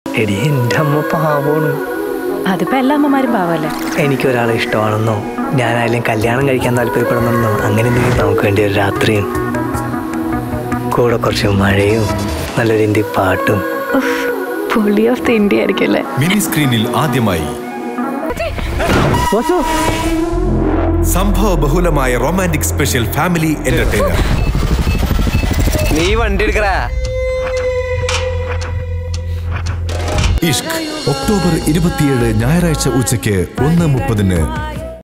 എടി എൻ്റെ അമ്മ പാവമാണ് അതിപ്പോ എല്ലാ അമ്മമാരും പാവല്ലേ എനിക്കൊരാളെ ഇഷ്ടമാണെന്നോ ഞാനായാലും കല്യാണം കഴിക്കാൻ താല്പര്യപ്പെടുന്നെന്നോ അങ്ങനെ എന്തെങ്കിലും നമുക്ക് വേണ്ടി ഒരു രാത്രിയും കൂടെ കുറച്ച് മഴയും നല്ലൊരു ഹിന്ദി പാട്ടും പുള്ളി ഓഫ് ദി ഇന്ത്യ ആയിരിക്കും അല്ലേ മിനി സ്ക്രീനിൽ ആദ്യമായി സംഭവ ബഹുലമായ റൊമാൻറ്റിക് സ്പെഷ്യൽ ഫാമിലി എന്റർടൈനർ നീ വണ്ടി എടുക്കടാ ഇഷ്ക് ഒക്ടോബർ ഇരുപത്തിയേഴ് ഞായറാഴ്ച ഉച്ചയ്ക്ക് ഒന്ന് മുപ്പതിന്